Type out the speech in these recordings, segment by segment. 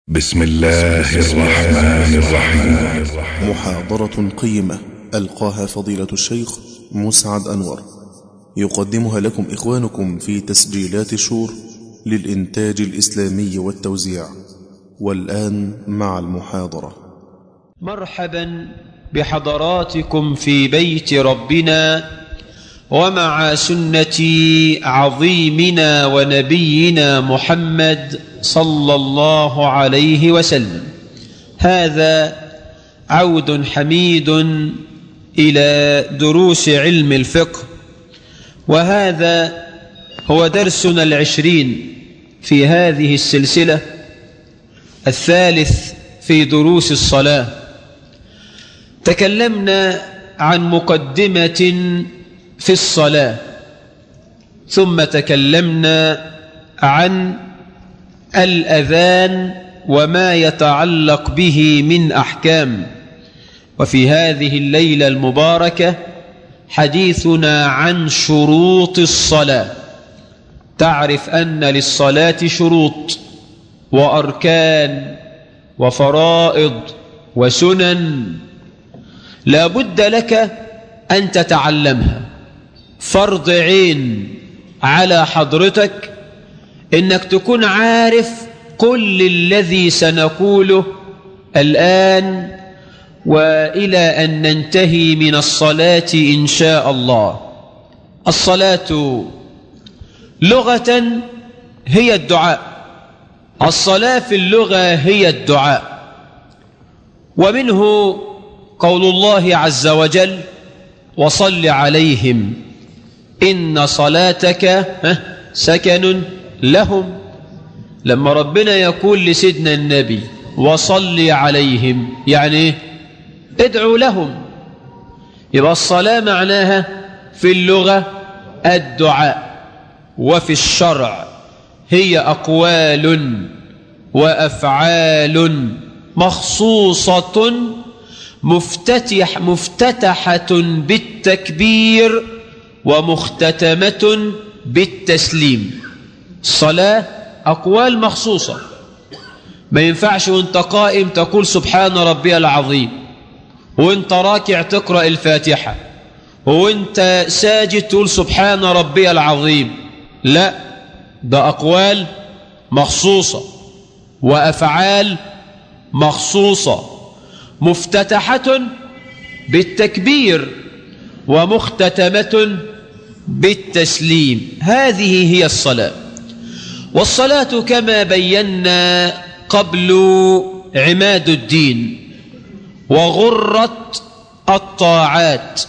بسم الله الرحمن الرحيم محاضرة قيمة ألقاها فضيلة الشيخ مسعد أنور يقدمها لكم إخوانكم في تسجيلات شور للإنتاج الإسلامي والتوزيع والآن مع المحاضرة مرحبا بحضراتكم في بيت ربنا ومع سنة عظيمنا ونبينا محمد صلى الله عليه وسلم هذا عود حميد إلى دروس علم الفقه وهذا هو درسنا العشرين في هذه السلسلة الثالث في دروس الصلاة تكلمنا عن مقدمة في الصلاة ثم تكلمنا عن الأذان وما يتعلق به من أحكام وفي هذه الليلة المباركة حديثنا عن شروط الصلاة تعرف أن للصلاة شروط وأركان وفرائض وسنن لا بد لك أن تتعلمها فرض عين على حضرتك إنك تكون عارف كل الذي سنقوله الآن وإلى أن ننتهي من الصلاة إن شاء الله الصلاة لغة هي الدعاء الصلاة في اللغة هي الدعاء ومنه قول الله عز وجل وصل عليهم إن صلاتك سكن لهم لما ربنا يقول لسيدنا النبي وصل عليهم يعني ادعوا لهم يبقى الصلاة معناها في اللغة الدعاء وفي الشرع هي أقوال وأفعال مخصوصة مفتتح مفتتحة بالتكبير ومختتمة بالتسليم الصلاة أقوال مخصوصة ما ينفعش وانت قائم تقول سبحان ربي العظيم وانت راكع تقرأ الفاتحة وانت ساجد تقول سبحان ربي العظيم لا ده أقوال مخصوصة وأفعال مخصوصة مفتتحة بالتكبير ومختتمة بالتسليم هذه هي الصلاة والصلاة كما بينا قبل عماد الدين وغرة الطاعات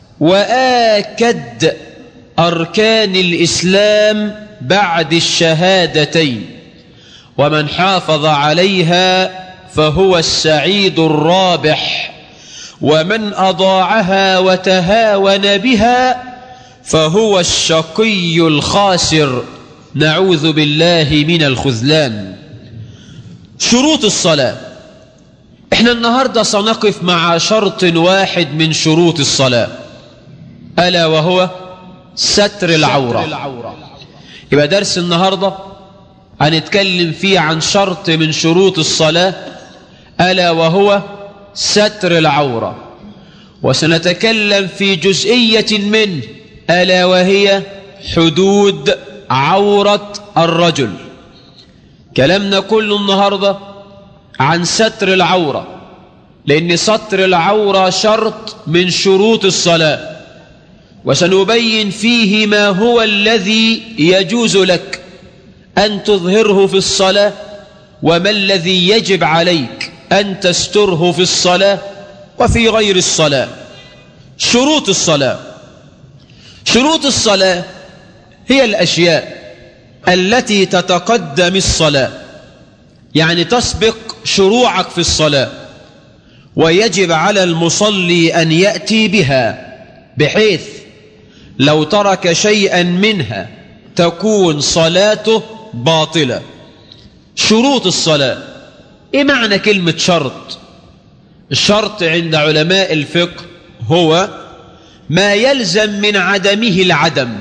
وآكد أركان الإسلام بعد الشهادتين ومن حافظ عليها فهو السعيد الرابح ومن أضاعها وتهاون بها فهو الشقي الخاسر نعوذ بالله من الخذلان شروط الصلاة احنا النهاردة سنقف مع شرط واحد من شروط الصلاة ألا وهو ستر العورة يبقى درس النهاردة هنتكلم فيه عن شرط من شروط الصلاة ألا وهو ستر العورة وسنتكلم في جزئية منه ألا وهي حدود عورة الرجل كلامنا كله النهاردة عن ستر العورة لأن ستر العورة شرط من شروط الصلاة وسنبين فيه ما هو الذي يجوز لك أن تظهره في الصلاة وما الذي يجب عليك أن تستره في الصلاة وفي غير الصلاة شروط الصلاة شروط الصلاة هي الأشياء التي تتقدم الصلاة يعني تسبق شروعك في الصلاة ويجب على المصلي أن يأتي بها بحيث لو ترك شيئا منها تكون صلاته باطلة شروط الصلاة ايه معنى كلمة شرط الشرط عند علماء الفقه هو ما يلزم من عدمه العدم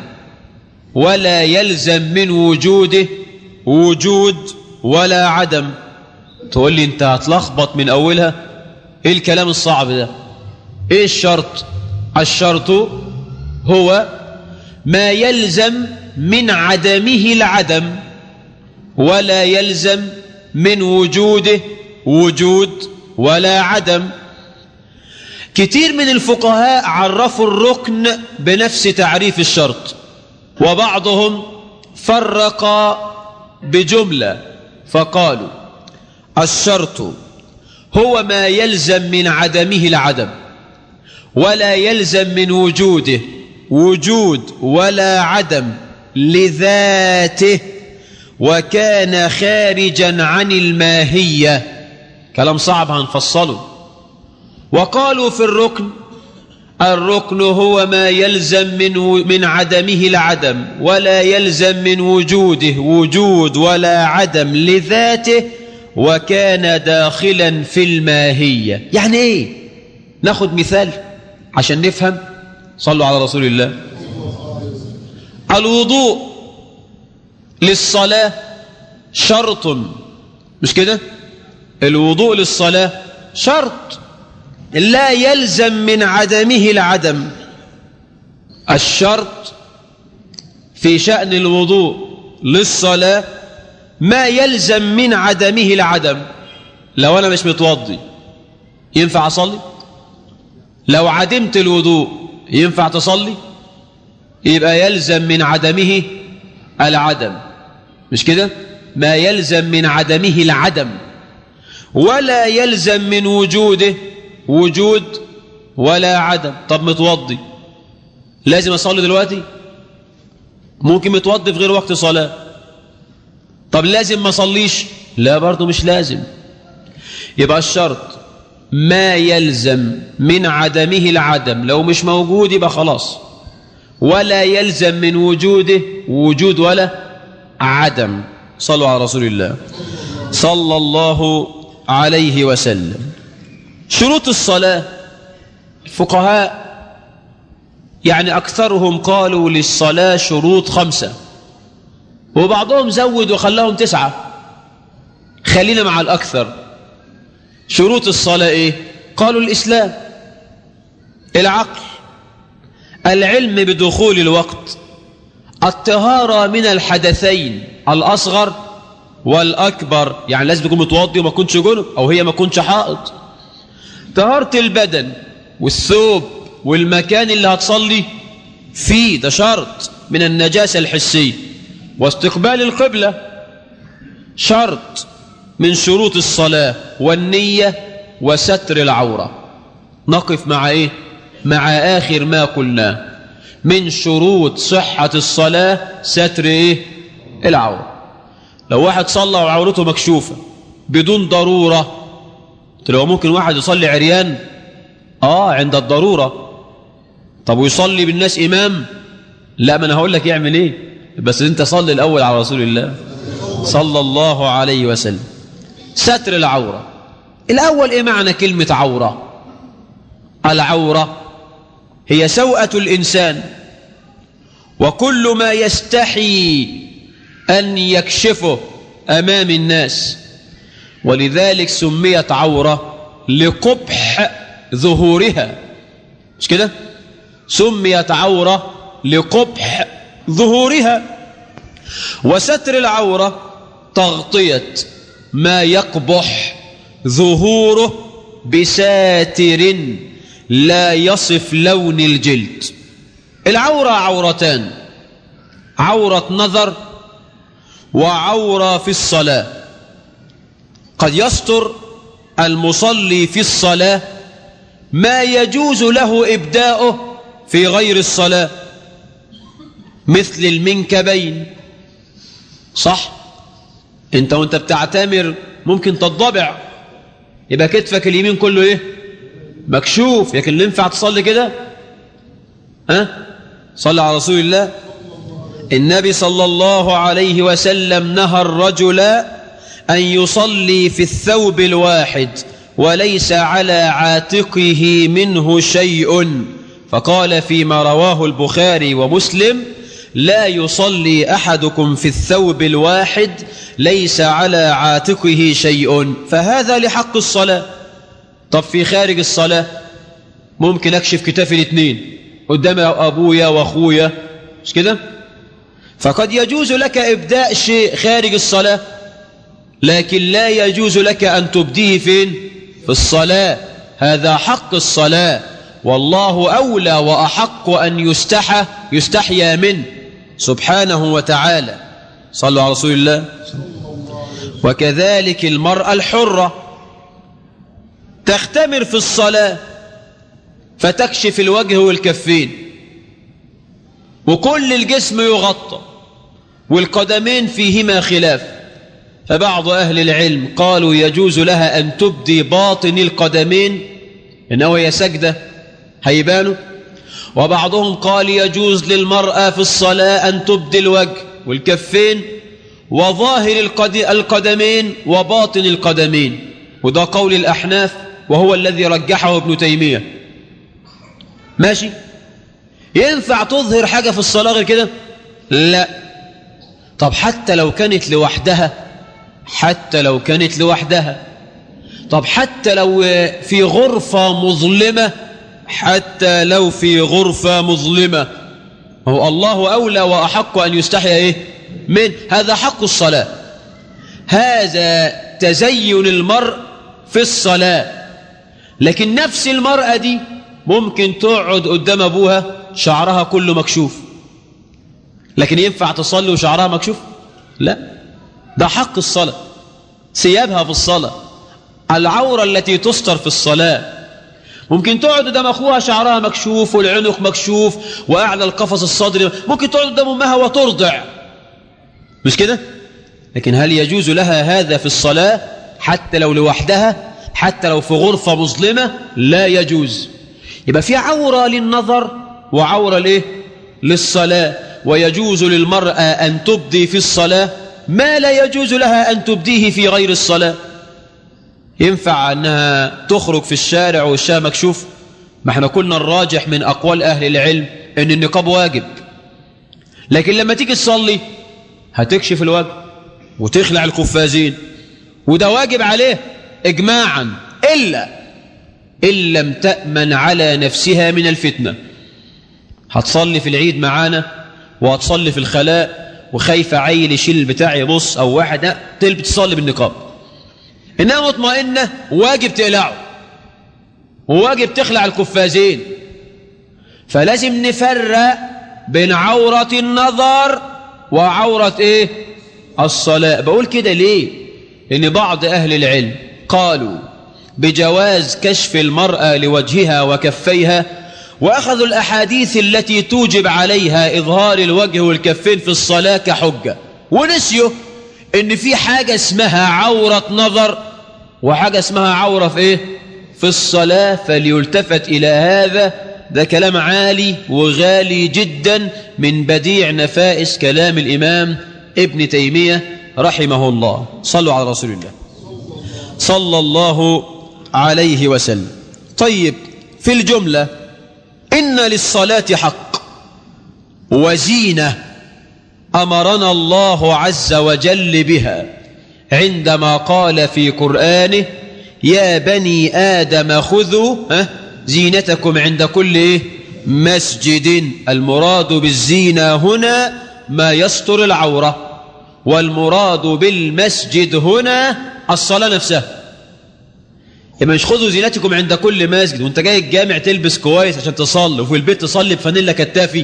ولا يلزم من وجوده وجود ولا عدم تقول لي انت هتلخبط من اولها ايه الكلام الصعب ده ايه الشرط الشرط هو ما يلزم من عدمه العدم ولا يلزم من وجوده وجود ولا عدم كتير من الفقهاء عرفوا الركن بنفس تعريف الشرط وبعضهم فرق بجملة فقالوا الشرط هو ما يلزم من عدمه العدم ولا يلزم من وجوده وجود ولا عدم لذاته وكان خارجا عن الماهية كلام صعب هنفصله وقالوا في الركن الركن هو ما يلزم من من عدمه العدم ولا يلزم من وجوده وجود ولا عدم لذاته وكان داخلا في الماهية يعني ايه ناخد مثال عشان نفهم صلوا على رسول الله الوضوء للصلاة شرط مش كده الوضوء للصلاة شرط لا يلزم من عدمه العدم الشرط في شأن الوضوء للصلاة ما يلزم من عدمه العدم لو أنا مش متوضي ينفع أصلي لو عدمت الوضوء ينفع تصلي يبقى يلزم من عدمه العدم مش كده ما يلزم من عدمه العدم ولا يلزم من وجوده وجود ولا عدم طب متوضي لازم اصلي دلوقتي ممكن متوضي في غير وقت صلاة طب لازم ما اصليش لا برضه مش لازم يبقى الشرط ما يلزم من عدمه العدم لو مش موجود يبقى خلاص ولا يلزم من وجوده وجود ولا عدم صلوا على رسول الله صلى الله عليه وسلم شروط الصلاة الفقهاء يعني أكثرهم قالوا للصلاة شروط خمسة وبعضهم زود وخلاهم تسعة خلينا مع الأكثر شروط الصلاة إيه قالوا الإسلام العقل العلم بدخول الوقت الطهارة من الحدثين الأصغر والأكبر يعني لازم تكون متوضي وما كنتش جنب أو هي ما كنتش حائط طهارة البدن والثوب والمكان اللي هتصلي فيه ده شرط من النجاسة الحسية واستقبال القبلة شرط من شروط الصلاة والنية وستر العورة نقف مع ايه مع آخر ما قلناه من شروط صحة الصلاة ستر ايه العورة لو واحد صلى وعورته مكشوفة بدون ضرورة لو ممكن واحد يصلي عريان اه عند الضرورة طب ويصلي بالناس إمام لا ما أنا هقول لك يعمل إيه بس أنت صلي الأول على رسول الله صلى الله عليه وسلم ستر العورة الأول إيه معنى كلمة عورة العورة هي سوءة الإنسان وكل ما يستحي أن يكشفه أمام الناس ولذلك سميت عورة لقبح ظهورها مش كده سميت عورة لقبح ظهورها وستر العورة تغطية ما يقبح ظهوره بساتر لا يصف لون الجلد العورة عورتان عورة نظر وعورة في الصلاة قد يستر المصلي في الصلاة ما يجوز له إبداؤه في غير الصلاة مثل المنكبين صح انت وانت بتعتمر ممكن تضبع يبقى كتفك اليمين كله ايه مكشوف لكن ينفع تصلي كده ها أه؟ صلى على رسول الله النبي صلى الله عليه وسلم نهى الرجل أن يصلي في الثوب الواحد وليس على عاتقه منه شيء فقال فيما رواه البخاري ومسلم لا يصلي أحدكم في الثوب الواحد ليس على عاتقه شيء فهذا لحق الصلاة طب في خارج الصلاة ممكن أكشف كتافي الاثنين قدام أبويا وأخويا مش كده فقد يجوز لك إبداء شيء خارج الصلاة لكن لا يجوز لك أن تبديه فين في الصلاة هذا حق الصلاة والله أولى وأحق أن يستحى يستحيا منه سبحانه وتعالى صلوا على رسول الله وكذلك المرأة الحرة تختمر في الصلاة فتكشف الوجه والكفين وكل الجسم يغطى والقدمين فيهما خلاف فبعض أهل العلم قالوا يجوز لها أن تبدي باطن القدمين إنه هي سجدة هيبانوا وبعضهم قال يجوز للمرأة في الصلاة أن تبدي الوجه والكفين وظاهر القدمين وباطن القدمين وده قول الأحناف وهو الذي رجحه ابن تيمية ماشي ينفع تظهر حاجة في الصلاة غير كده لا طب حتى لو كانت لوحدها حتى لو كانت لوحدها طب حتى لو في غرفة مظلمة حتى لو في غرفة مظلمة هو الله أولى وأحق أن يستحيا إيه من هذا حق الصلاة هذا تزين المرء في الصلاة لكن نفس المرأة دي ممكن تقعد قدام أبوها شعرها كله مكشوف لكن ينفع تصلي وشعرها مكشوف لا ده حق الصلاة ثيابها في الصلاة العورة التي تستر في الصلاة ممكن تقعد قدام أخوها شعرها مكشوف والعنق مكشوف وأعلى القفص الصدري ممكن تقعد قدام أمها وترضع مش كده لكن هل يجوز لها هذا في الصلاة حتى لو لوحدها حتى لو في غرفة مظلمة لا يجوز يبقى في عورة للنظر وعورة ليه للصلاة ويجوز للمرأة أن تبدي في الصلاة ما لا يجوز لها أن تبديه في غير الصلاة ينفع أنها تخرج في الشارع والشارع مكشوف ما احنا قلنا الراجح من أقوال أهل العلم أن النقاب واجب لكن لما تيجي تصلي هتكشف الوجه وتخلع القفازين وده واجب عليه إجماعا إلا إن لم تأمن على نفسها من الفتنة هتصلي في العيد معانا وهتصلي في الخلاء وخايفة عيل يشيل البتاع يبص أو واحد تلبس تصلي بالنقاب إنها مطمئنة واجب تقلعه وواجب تخلع القفازين فلازم نفرق بين عورة النظر وعورة إيه الصلاة بقول كده ليه لأن بعض أهل العلم قالوا بجواز كشف المرأة لوجهها وكفيها وأخذوا الأحاديث التي توجب عليها إظهار الوجه والكفين في الصلاة كحجة ونسيوا إن في حاجة اسمها عورة نظر وحاجة اسمها عورة في إيه؟ في الصلاة فليلتفت إلى هذا ده كلام عالي وغالي جدا من بديع نفائس كلام الإمام ابن تيمية رحمه الله صلوا على رسول الله صلى الله عليه وسلم طيب في الجملة إن للصلاة حق وزينة أمرنا الله عز وجل بها عندما قال في قرآنه يا بني آدم خذوا زينتكم عند كل مسجد المراد بالزينة هنا ما يستر العورة والمراد بالمسجد هنا الصلاة نفسها يبقى مش خذوا زينتكم عند كل مسجد وانت جاي الجامع تلبس كويس عشان تصلي وفي البيت تصلي بفانيلا كتافي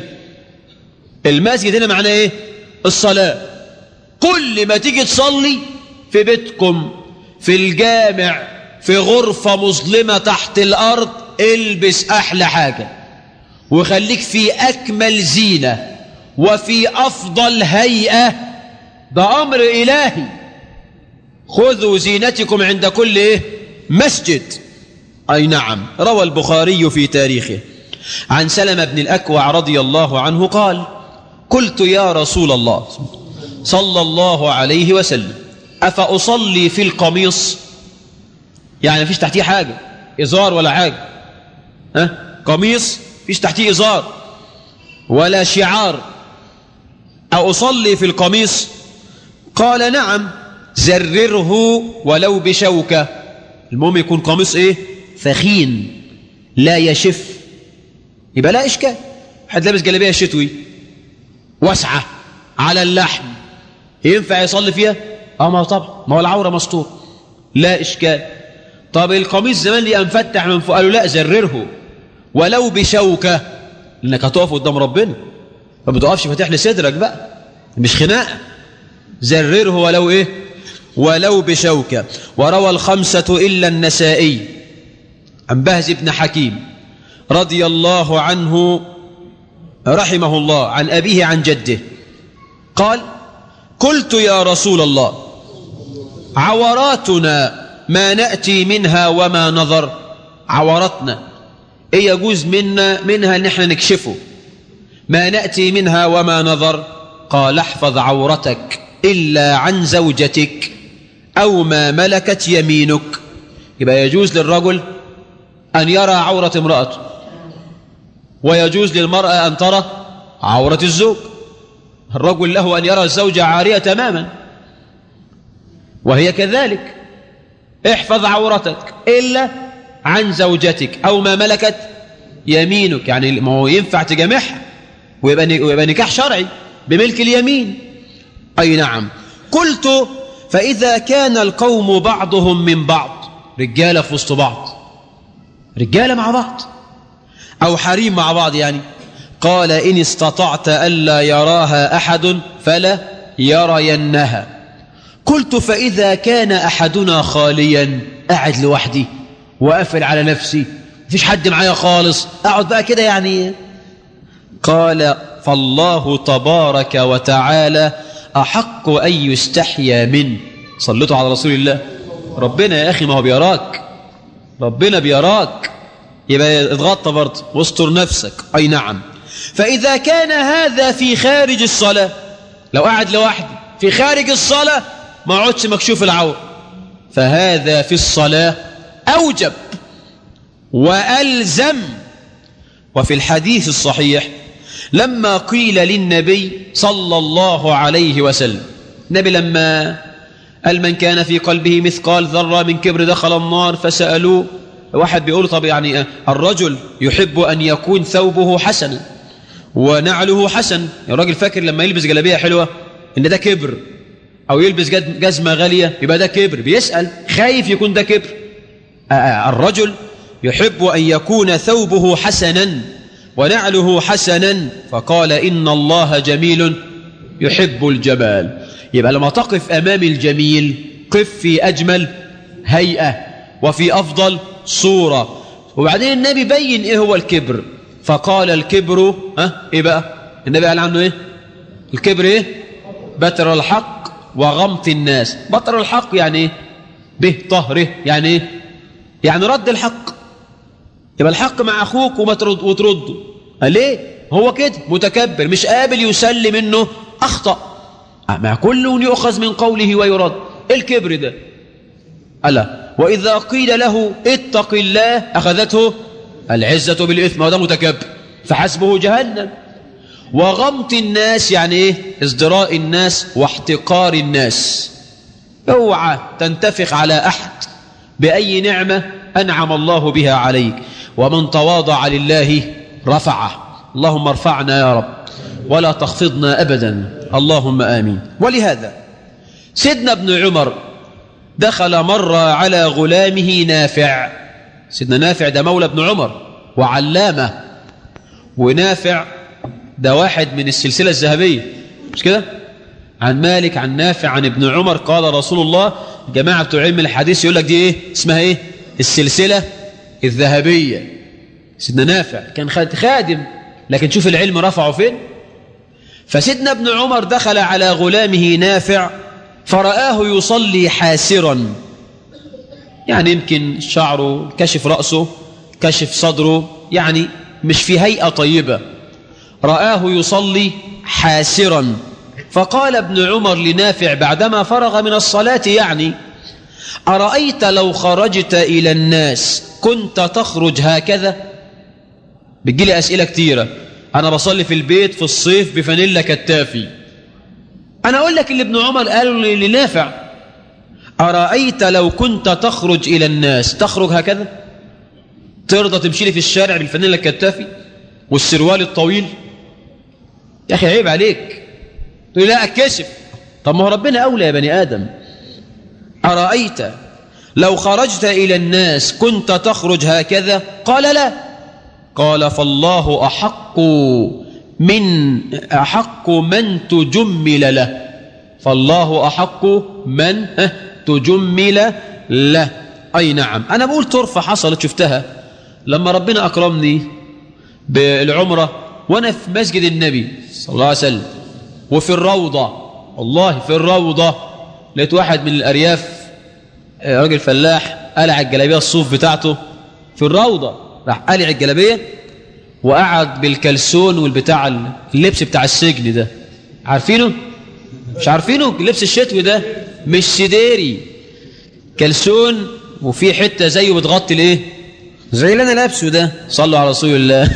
المسجد هنا معناه ايه الصلاة كل ما تيجي تصلي في بيتكم في الجامع في غرفة مظلمة تحت الأرض البس أحلى حاجة وخليك في أكمل زينة وفي أفضل هيئة ده أمر إلهي خذوا زينتكم عند كل إيه؟ مسجد أي نعم روى البخاري في تاريخه عن سلمة بن الأكوع رضي الله عنه قال قلت يا رسول الله صلى الله عليه وسلم أفأصلي في القميص يعني مفيش تحتيه حاجة إزار ولا حاجة ها؟ قميص فيش تحتيه إزار ولا شعار أو أصلي في القميص قال نعم زرره ولو بشوكة المهم يكون قميص ايه ثخين لا يشف يبقى لا اشكال حد لابس جلابيه شتوي واسعه على اللحم ينفع يصلي فيها اه ما هو طبعا ما هو العوره مستور لا اشكال طب القميص زمان اللي انفتح من فوق قالوا لا زرره ولو بشوكه لانك هتقف قدام ربنا فما تقفش فاتح لي صدرك بقى مش خناقه زرره ولو ايه ولو بشوكه وروى الخمسه الا النسائي عن بهز بن حكيم رضي الله عنه رحمه الله عن أبيه عن جده قال قلت يا رسول الله عوراتنا ما نأتي منها وما نظر عورتنا ايه يجوز منا منها ان احنا نكشفه ما نأتي منها وما نظر قال احفظ عورتك إلا عن زوجتك أو ما ملكت يمينك يبقى يجوز للرجل أن يرى عورة امرأته ويجوز للمرأة أن ترى عورة الزوج الرجل له أن يرى الزوجة عارية تماما وهي كذلك احفظ عورتك إلا عن زوجتك أو ما ملكت يمينك يعني ما هو ينفع تجامعها ويبقى ويبقى نكاح شرعي بملك اليمين أي نعم قلت فإذا كان القوم بعضهم من بعض رجالة في وسط بعض رجالة مع بعض أو حريم مع بعض يعني قال إن استطعت ألا يراها أحد فلا يرينها قلت فإذا كان أحدنا خاليا قاعد لوحدي وقفل على نفسي مفيش حد معايا خالص أقعد بقى كده يعني قال فالله تبارك وتعالى أحق أن يستحيا منه صلتوا على رسول الله ربنا يا أخي ما هو بيراك ربنا بيراك يبقى اتغطى برضه واستر نفسك أي نعم فإذا كان هذا في خارج الصلاة لو قعد لوحده في خارج الصلاة ما عدش مكشوف العور فهذا في الصلاة أوجب وألزم وفي الحديث الصحيح لما قيل للنبي صلى الله عليه وسلم النبي لما قال من كان في قلبه مثقال ذرة من كبر دخل النار فسألوه واحد بيقول طب يعني الرجل يحب أن يكون ثوبه حسنا ونعله حسن الراجل فاكر لما يلبس جلابية حلوة إن ده كبر أو يلبس جزمة غالية يبقى ده كبر بيسأل خايف يكون ده كبر الرجل يحب أن يكون ثوبه حسنا ونعله حسنا فقال إن الله جميل يحب الجمال يبقى لما تقف أمام الجميل قف في أجمل هيئة وفي أفضل صورة وبعدين النبي بين إيه هو الكبر فقال الكبر ها إيه بقى النبي قال عنه إيه الكبر إيه بتر الحق وغمط الناس بتر الحق يعني إيه به طهره يعني إيه يعني رد الحق يبقى الحق مع أخوك وما ترد وترده ليه هو كده متكبر مش قابل يسلم منه أخطأ مع كل يؤخذ من قوله ويرد إيه الكبر ده ألا وإذا قيل له اتق الله أخذته العزة بالإثم وده متكبر فحسبه جهنم وغمط الناس يعني إيه ازدراء الناس واحتقار الناس اوعى تنتفخ على أحد بأي نعمة أنعم الله بها عليك ومن تواضع لله رفعه اللهم ارفعنا يا رب ولا تخفضنا أبدا اللهم آمين ولهذا سيدنا ابن عمر دخل مرة على غلامه نافع سيدنا نافع ده مولى ابن عمر وعلامة ونافع ده واحد من السلسلة الذهبية مش كده عن مالك عن نافع عن ابن عمر قال رسول الله جماعة بتوع علم الحديث يقول لك دي ايه اسمها ايه السلسلة الذهبية سيدنا نافع كان خادم لكن شوف العلم رفعه فين فسيدنا ابن عمر دخل على غلامه نافع فرآه يصلي حاسرا يعني يمكن شعره كشف رأسه كشف صدره يعني مش في هيئة طيبة رآه يصلي حاسرا فقال ابن عمر لنافع بعدما فرغ من الصلاة يعني أرأيت لو خرجت إلى الناس كنت تخرج هكذا بتجيلي أسئلة كتيرة أنا بصلي في البيت في الصيف بفانيلا كتافي أنا أقول لك اللي ابن عمر قاله لنافع أرأيت لو كنت تخرج إلى الناس تخرج هكذا ترضى تمشي لي في الشارع بالفانيلا الكتافي والسروال الطويل يا أخي عيب عليك تقول لا أكشف طب ما هو ربنا أولى يا بني آدم أرأيت لو خرجت إلى الناس كنت تخرج هكذا قال لا قال فالله أحق من أحق من تجمل له فالله أحق من تجمل له أي نعم أنا بقول طرفة حصلت شفتها لما ربنا أكرمني بالعمرة وأنا في مسجد النبي صلى الله عليه وسلم وفي الروضة والله في الروضة لقيت واحد من الأرياف راجل فلاح قلع الجلابية الصوف بتاعته في الروضة راح قلع الجلابية وقعد بالكلسون والبتاع اللبس بتاع السجن ده عارفينه مش عارفينه اللبس الشتوي ده مش سديري كلسون وفي حتة زيه بتغطي الايه زي اللي انا لابسه ده صلوا على رسول الله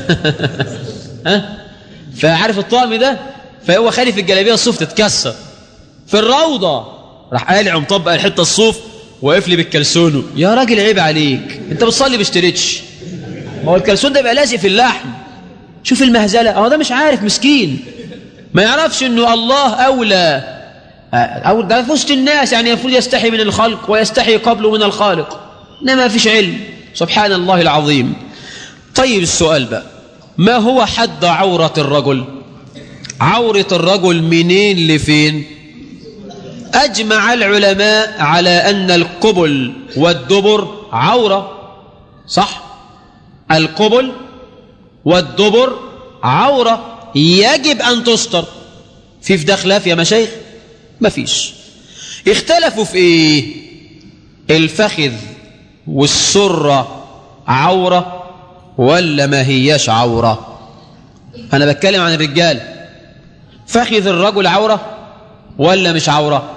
ها فعارف الطقم ده فهو خالف الجلابيه الصوف تتكسر في الروضه راح قالع ومطبق الحته الصوف واقف لي بالكلسون يا راجل عيب عليك انت بتصلي باشتريتش ما هو الكلسون ده بقى لازق في اللحم شوف المهزله اهو ده مش عارف مسكين ما يعرفش انه الله اولى او ده في وسط الناس يعني المفروض يستحي من الخلق ويستحي قبله من الخالق انما فيش علم سبحان الله العظيم طيب السؤال بقى ما هو حد عورة الرجل عورة الرجل منين لفين أجمع العلماء على أن القبل والدبر عورة صح القبل والدبر عورة يجب أن تستر في في ده خلاف يا مشايخ مفيش اختلفوا في ايه الفخذ والسرة عورة ولا ما هياش عورة أنا بتكلم عن الرجال فخذ الرجل عورة ولا مش عورة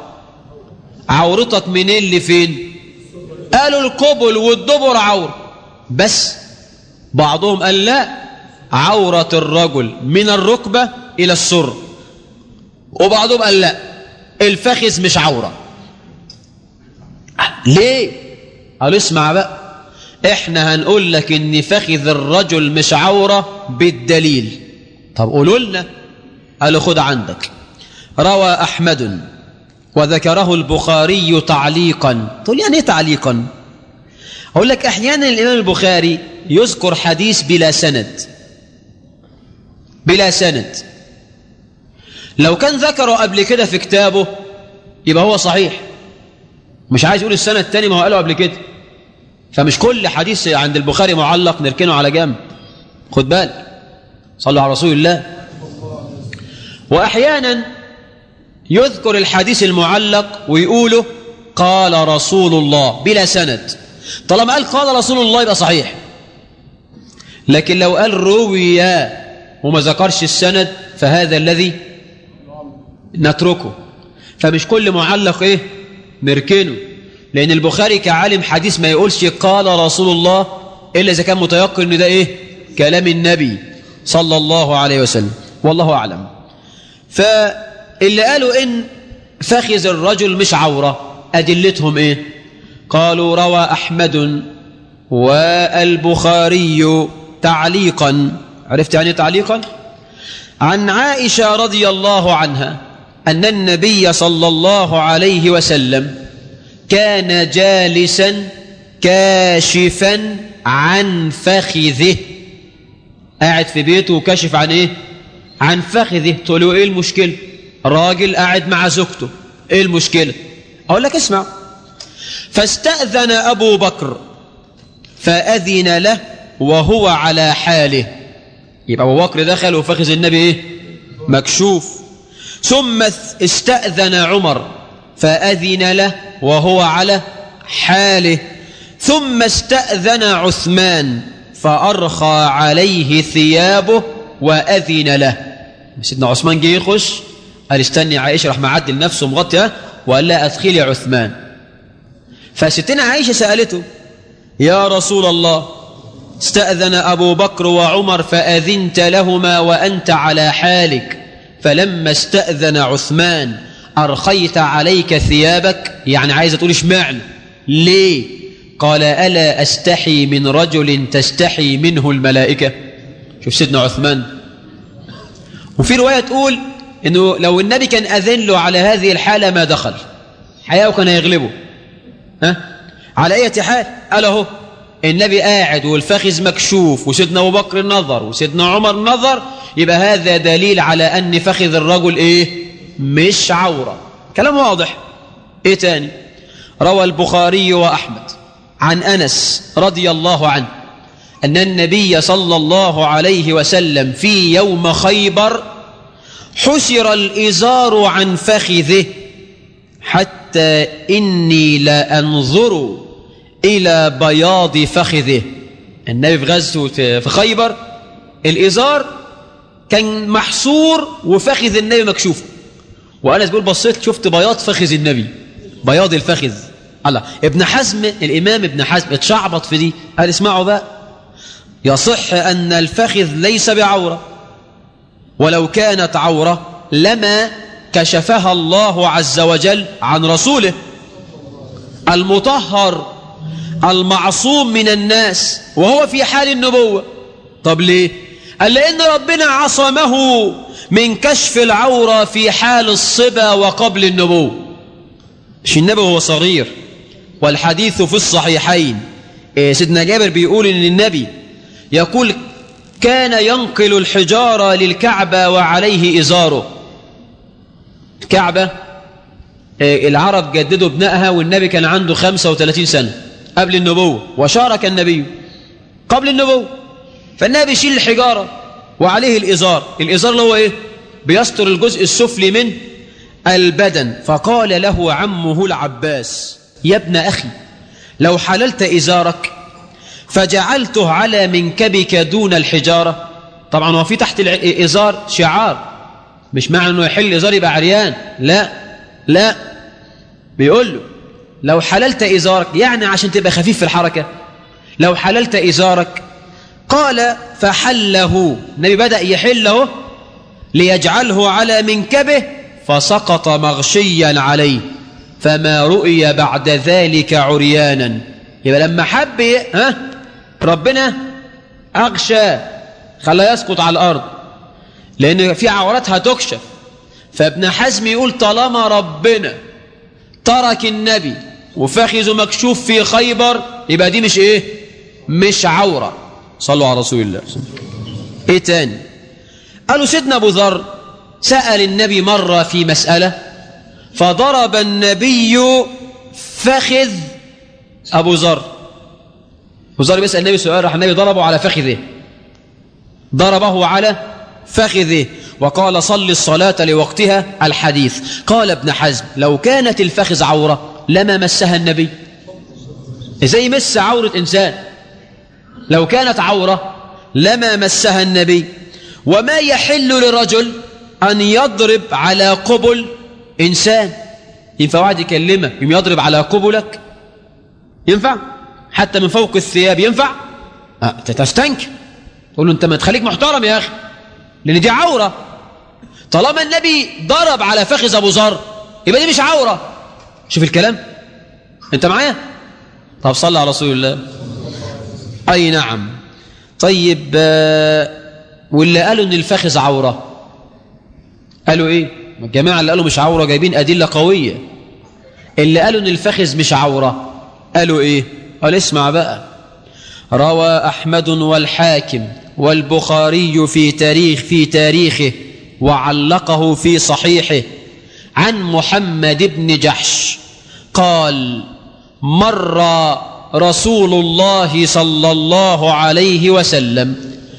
عورتك منين لفين قالوا القبل والدبر عورة بس بعضهم قال لا عورة الرجل من الركبة إلى السر وبعضهم قال لا الفخذ مش عورة ليه قالوا اسمع بقى احنا هنقول لك ان فخذ الرجل مش عورة بالدليل طب قولوا لنا قالوا خد عندك روى أحمد وذكره البخاري تعليقا تقول يعني ايه تعليقا أقول لك أحيانا الإمام البخاري يذكر حديث بلا سند بلا سند لو كان ذكره قبل كده في كتابه يبقى هو صحيح مش عايز يقول السنة التاني ما هو قاله قبل كده فمش كل حديث عند البخاري معلق نركنه على جنب خد بالك صلوا على رسول الله وأحيانا يذكر الحديث المعلق ويقوله قال رسول الله بلا سند طالما قال قال رسول الله يبقى صحيح لكن لو قال روي وما ذكرش السند فهذا الذي نتركه فمش كل معلق ايه نركنه لان البخاري كعالم حديث ما يقولش قال رسول الله الا اذا كان متيقن ان ده ايه كلام النبي صلى الله عليه وسلم والله اعلم فاللي قالوا ان فخذ الرجل مش عوره ادلتهم ايه قالوا روى احمد والبخاري تعليقا عرفت يعني تعليقا عن عائشه رضي الله عنها أن النبي صلى الله عليه وسلم كان جالسا كاشفا عن فخذه قاعد في بيته وكشف عن ايه عن فخذه تقول له ايه المشكلة راجل قاعد مع زوجته ايه المشكلة اقول لك اسمع فاستأذن ابو بكر فأذن له وهو على حاله يبقى ابو بكر دخل وفخذ النبي ايه مكشوف ثم استأذن عمر فأذن له وهو على حاله ثم استأذن عثمان فأرخى عليه ثيابه وأذن له سيدنا عثمان جه يخش قال استني عائشة راح معدل نفسه مغطيها وقال لا أدخل يا عثمان فستنا عائشة سألته يا رسول الله استأذن أبو بكر وعمر فأذنت لهما وأنت على حالك فلما استأذن عثمان أرخيت عليك ثيابك يعني عايزة تقول اشمعنى ليه قال ألا أستحي من رجل تستحي منه الملائكة شوف سيدنا عثمان وفي رواية تقول إنه لو النبي كان أذن له على هذه الحالة ما دخل حياة كان يغلبه ها على أي حال قال اهو النبي قاعد والفخذ مكشوف وسيدنا أبو بكر نظر وسيدنا عمر نظر يبقى هذا دليل على أن فخذ الرجل إيه مش عورة كلام واضح إيه تاني روى البخاري وأحمد عن أنس رضي الله عنه أن النبي صلى الله عليه وسلم في يوم خيبر حسر الإزار عن فخذه حتى إني لأنظر إلى بياض فخذه النبي في غزوة في خيبر الإزار كان محصور وفخذ النبي مكشوف وأنا بقول بصيت شفت بياض فخذ النبي بياض الفخذ الله ابن حزم الإمام ابن حزم اتشعبط في دي قال اسمعوا بقى يصح أن الفخذ ليس بعورة ولو كانت عورة لما كشفها الله عز وجل عن رسوله المطهر المعصوم من الناس وهو في حال النبوة طب ليه قال لأن ربنا عصمه من كشف العورة في حال الصبا وقبل النبوة مش النبي هو صغير والحديث في الصحيحين إيه سيدنا جابر بيقول ان النبي يقول كان ينقل الحجارة للكعبة وعليه إزاره الكعبة إيه العرب جددوا بنائها والنبي كان عنده 35 سنة قبل النبوة وشارك النبي قبل النبوة فالنبي يشيل الحجارة وعليه الإزار الإزار اللي هو إيه بيستر الجزء السفلي من البدن فقال له عمه العباس يا ابن أخي لو حللت إزارك فجعلته على منكبك دون الحجارة طبعا هو في تحت الإزار شعار مش معنى أنه يحل إزار يبقى عريان لا لا بيقول له لو حللت إزارك يعني عشان تبقى خفيف في الحركة لو حللت إزارك قال فحله النبي بدأ يحله ليجعله على منكبه فسقط مغشيا عليه فما رؤي بعد ذلك عريانا يبقى لما حب ها ربنا أغشى خلاه يسقط على الأرض لأن في عوراتها تكشف فابن حزم يقول طالما ربنا ترك النبي وفخذه مكشوف في خيبر يبقى دي مش ايه مش عورة صلوا على رسول الله ايه تاني قالوا سيدنا ابو ذر سأل النبي مرة في مسألة فضرب النبي فخذ أبو ذر أبو ذر بيسأل النبي سؤال راح النبي ضربه على فخذه ضربه على فخذه وقال صل الصلاة لوقتها الحديث قال ابن حزم لو كانت الفخذ عورة لما مسها النبي زي مس عورة إنسان لو كانت عورة لما مسها النبي وما يحل لرجل أن يضرب على قبل إنسان ينفع واحد يكلمك يوم يضرب على قبلك ينفع حتى من فوق الثياب ينفع أه تستنكر تقول له انت ما تخليك محترم يا اخي لان دي عوره طالما النبي ضرب على فخذ ابو ذر يبقى دي مش عوره شوف الكلام انت معايا طب صلى على رسول الله اي نعم طيب واللي قالوا ان الفخذ عوره قالوا ايه الجماعه اللي قالوا مش عوره جايبين ادله قويه اللي قالوا ان الفخذ مش عوره قالوا ايه قال اسمع بقى روى احمد والحاكم والبخاري في تاريخ في تاريخه وعلقه في صحيحه عن محمد بن جحش قال مر رسول الله صلى الله عليه وسلم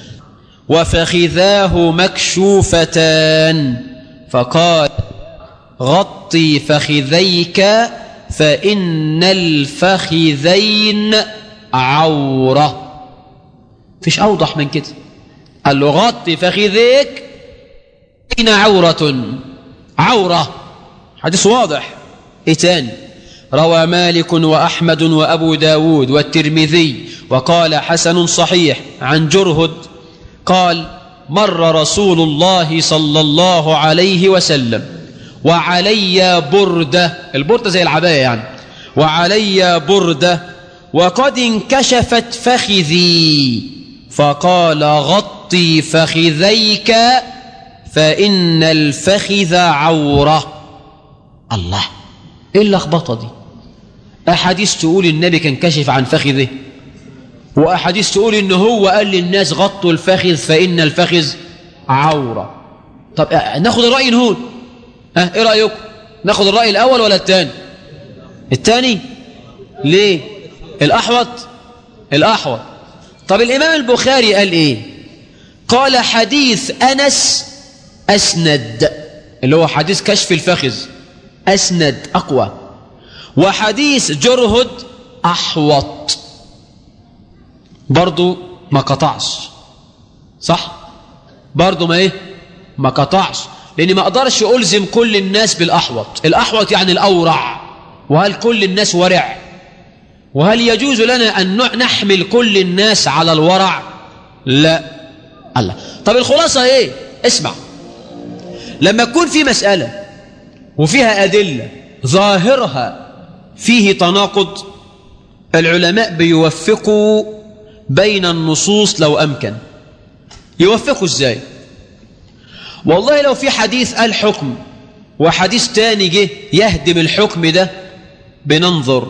وفخذاه مكشوفتان فقال غطي فخذيك فإن الفخذين عورة فيش أوضح من كده قال له غطي فخذيك أين عورة عورة حديث واضح إيه تاني روى مالك وأحمد وأبو داود والترمذي وقال حسن صحيح عن جرهد قال مر رسول الله صلى الله عليه وسلم وعلي بردة البردة زي العباية يعني وعلي بردة وقد انكشفت فخذي فقال غطي فخذيك فإن الفخذ عورة الله ايه اللخبطة دي أحاديث تقول النبي كان كشف عن فخذه وأحاديث تقول إن هو قال للناس غطوا الفخذ فإن الفخذ عورة طب ناخد الرأي نهون ها ايه رأيكم ناخد الرأي الأول ولا الثاني الثاني ليه الأحوط الأحوط طب الإمام البخاري قال إيه قال حديث أنس أسند اللي هو حديث كشف الفخذ أسند أقوى وحديث جرهد أحوط برضو ما قطعش صح برضو ما إيه ما قطعش لأني ما أقدرش ألزم كل الناس بالأحوط الأحوط يعني الأورع وهل كل الناس ورع وهل يجوز لنا أن نحمل كل الناس على الورع لا الله طب الخلاصة ايه اسمع لما يكون في مسألة وفيها أدلة ظاهرها فيه تناقض العلماء بيوفقوا بين النصوص لو أمكن يوفقوا ازاي والله لو في حديث قال حكم وحديث تاني جه يهدم الحكم ده بننظر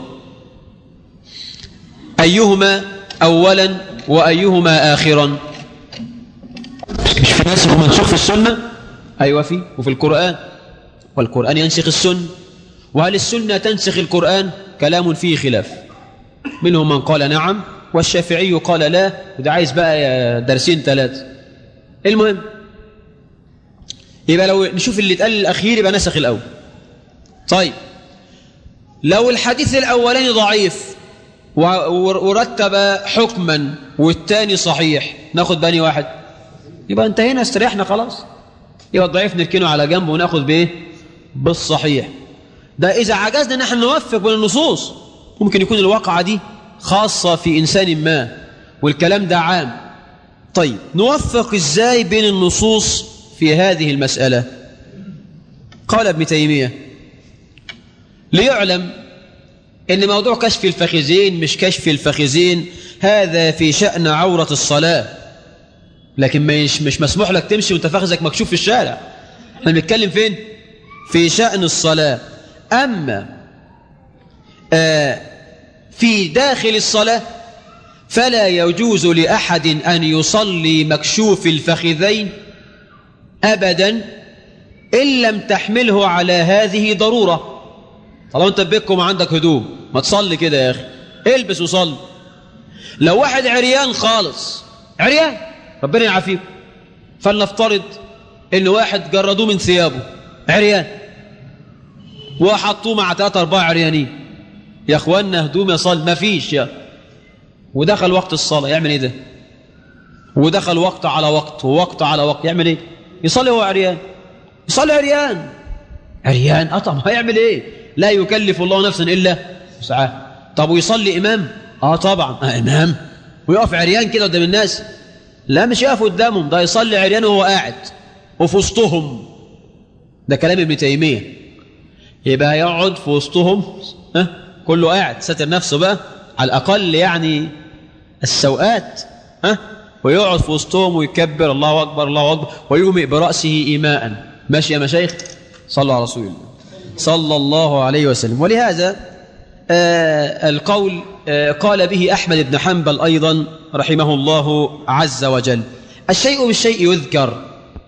أيهما أولا وأيهما آخرا مش في ناس منسوخ في السنة أيوة في وفي القرآن والقرآن ينسخ السنة وهل السنة تنسخ القرآن كلام فيه خلاف منهم من قال نعم والشافعي قال لا وده عايز بقى درسين ثلاثة المهم يبقى لو نشوف اللي اتقال الأخير يبقى نسخ الأول طيب لو الحديث الأولاني ضعيف ورتب حكما والتاني صحيح ناخد بني واحد يبقى انتهينا استريحنا خلاص يبقى الضعيف نركنه على جنب وناخد بايه بالصحيح ده إذا عجزنا نحن نوفق بين النصوص ممكن يكون الواقعة دي خاصة في إنسان ما والكلام ده عام طيب نوفق إزاي بين النصوص في هذه المسألة قال ابن تيمية ليعلم ان موضوع كشف الفخذين مش كشف الفخذين هذا في شأن عورة الصلاة لكن مش مش مسموح لك تمشي وانت فخذك مكشوف في الشارع احنا بنتكلم فين في شأن الصلاة أما آه في داخل الصلاة فلا يجوز لأحد أن يصلي مكشوف الفخذين أبدا إن لم تحمله على هذه ضرورة طالما انت بيتكم عندك هدوم ما تصلي كده يا اخي البس وصلي لو واحد عريان خالص عريان ربنا يعافيكم فلنفترض ان واحد جردوه من ثيابه عريان وحطوه مع ثلاثة أربعة عريانين يا اخوانا هدوم يصلي ما فيش يا ودخل وقت الصلاة يعمل ايه ده ودخل وقت على وقت ووقت على وقت يعمل ايه يصلي هو عريان يصلي عريان عريان اه طب هيعمل ايه لا يكلف الله نفسا إلا وسعها طب ويصلي إمام آه طبعا آه إمام ويقف عريان كده قدام الناس لا مش يقف قدامهم ده يصلي عريان وهو قاعد وفي وسطهم ده كلام ابن تيمية يبقى يقعد في وسطهم ها كله قاعد ساتر نفسه بقى على الأقل يعني السوءات ها ويقعد في وسطهم ويكبر الله أكبر الله أكبر ويومئ برأسه إيماء ماشي يا مشايخ صلوا على رسول الله صلى الله عليه وسلم ولهذا آه القول آه قال به أحمد بن حنبل أيضا رحمه الله عز وجل الشيء بالشيء يذكر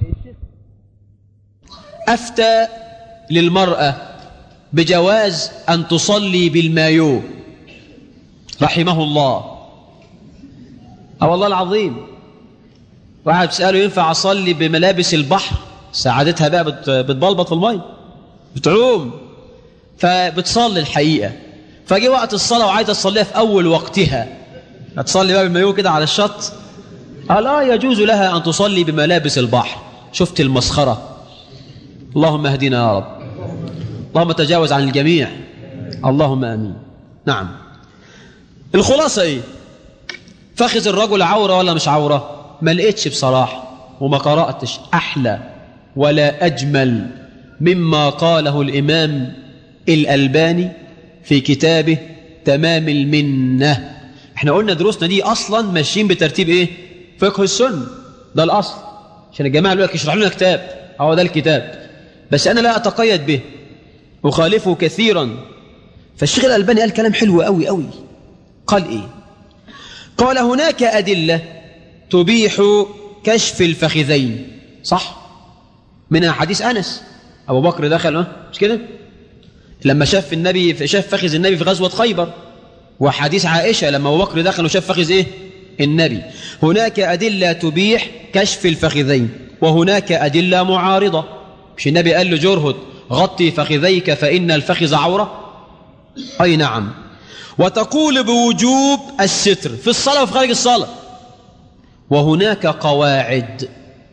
أفتى للمرأة بجواز أن تصلي بالمايو رحمه الله أو والله العظيم واحد بيسأله ينفع أصلي بملابس البحر سعادتها بقى بتبلبط في الميه بتعوم فبتصلي الحقيقة فجي وقت الصلاة وعايزة تصليها في أول وقتها هتصلي بقى بالمايو كده على الشط قال آه يجوز لها أن تصلي بملابس البحر شفت المسخرة اللهم اهدنا يا رب اللهم تجاوز عن الجميع اللهم آمين نعم الخلاصة إيه فخذ الرجل عورة ولا مش عورة ما لقيتش بصراحة وما قرأتش أحلى ولا أجمل مما قاله الإمام الألباني في كتابه تمام المنة احنا قلنا دروسنا دي أصلا ماشيين بترتيب ايه فقه السنة ده الأصل عشان الجماعة يقول لك يشرح لنا كتاب هو ده الكتاب بس أنا لا أتقيد به أخالفه كثيرا فالشيخ الألباني قال كلام حلو قوي قوي قال إيه قال هناك أدلة تبيح كشف الفخذين صح منها حديث أنس أبو بكر دخل ها مش كده لما شاف النبي شاف فخذ النبي في غزوة خيبر وحديث عائشة لما أبو بكر دخل وشاف فخذ إيه النبي هناك أدلة تبيح كشف الفخذين وهناك أدلة معارضة مش النبي قال له جرهد غطي فخذيك فإن الفخذ عورة أي نعم وتقول بوجوب الستر في الصلاة وفي خارج الصلاة وهناك قواعد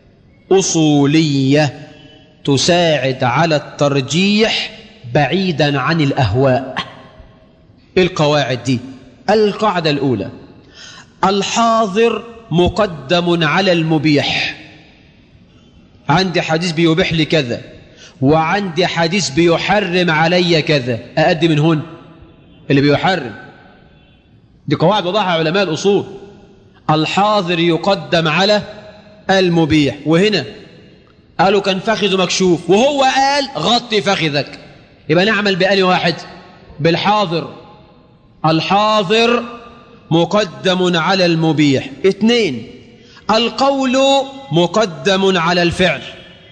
أصولية تساعد على الترجيح بعيدا عن الأهواء إيه القواعد دي القاعدة الأولى الحاضر مقدم على المبيح عندي حديث بيبيح لي كذا وعندي حديث بيحرم علي كذا أأدي من هون اللي بيحرم دي قواعد وضعها علماء الأصول الحاضر يقدم على المبيح وهنا قالوا كان فخذ مكشوف وهو قال غطي فخذك يبقى نعمل بآل واحد بالحاضر الحاضر مقدم على المبيح اثنين القول مقدم على الفعل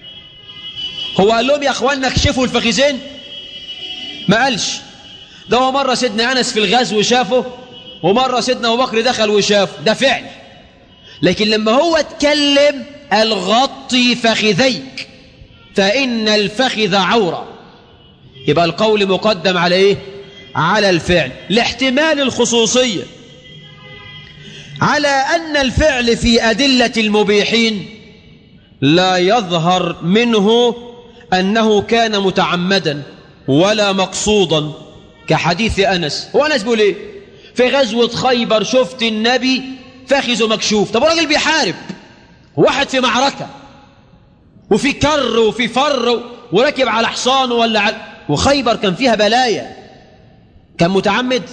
هو قال لهم يا اخوانا اكشفوا الفخذين ما قالش ده هو مرة سيدنا أنس في الغزو شافه ومرة سيدنا أبو بكر دخل وشافه ده فعل لكن لما هو اتكلم قال غطي فخذيك فإن الفخذ عورة يبقى القول مقدم على إيه؟ على الفعل لاحتمال الخصوصية على أن الفعل في أدلة المبيحين لا يظهر منه أنه كان متعمدا ولا مقصودا كحديث أنس هو أنس بيقول إيه في غزوة خيبر شفت النبي فاخذ مكشوف طب راجل بيحارب واحد في معركة وفي كر وفي فر وركب على حصان ولا على وخيبر كان فيها بلايا كان متعمد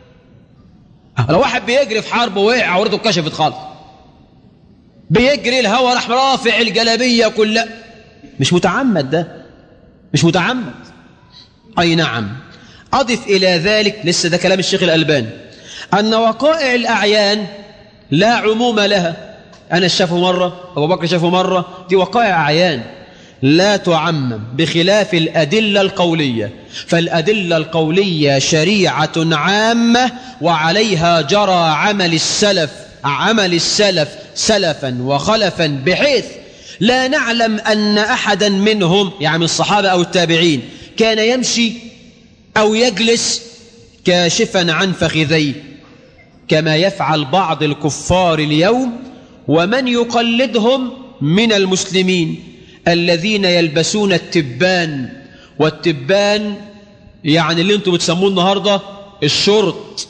لو واحد بيجري في حرب ووقع عورته اتكشفت خالص بيجري الهوا راح رافع الجلابيه كلها مش متعمد ده مش متعمد اي نعم اضف الى ذلك لسه ده كلام الشيخ الالباني ان وقائع الاعيان لا عموم لها انا شافه مره ابو بكر شافه مره دي وقائع اعيان لا تعمم بخلاف الأدلة القولية فالأدلة القولية شريعة عامة وعليها جرى عمل السلف عمل السلف سلفا وخلفا بحيث لا نعلم أن أحدا منهم يعني الصحابة أو التابعين كان يمشي أو يجلس كاشفا عن فخذيه كما يفعل بعض الكفار اليوم ومن يقلدهم من المسلمين الذين يلبسون التبان والتبان يعني اللي انتم بتسموه النهارده الشرط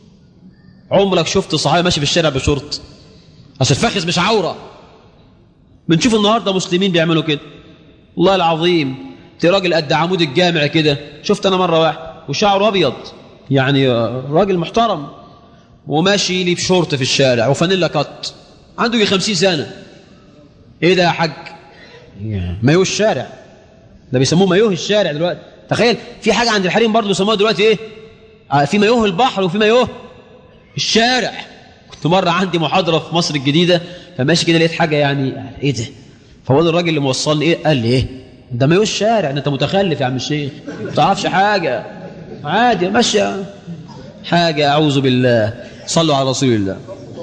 عمرك شفت صحابي ماشي في الشارع بشرط اصل الفخذ مش عوره بنشوف النهارده مسلمين بيعملوا كده والله العظيم تلاقي راجل قد عمود الجامع كده شفت انا مره واحد وشعره ابيض يعني راجل محترم وماشي لي بشورت في الشارع وفانيلا كات عنده يجي 50 سنه ايه ده يا حاج مايوه الشارع ده بيسموه مايوه الشارع دلوقتي تخيل في حاجه عند الحريم برضه يسموها دلوقتي ايه آه في مايوه البحر وفي مايوه الشارع كنت مره عندي محاضره في مصر الجديده فماشي كده لقيت حاجه يعني ايه ده فهو الراجل اللي موصلني ايه قال لي ايه ده مايوه الشارع انت متخلف يا عم الشيخ ما تعرفش حاجه عادي ماشي حاجه اعوذ بالله صلوا على رسول الله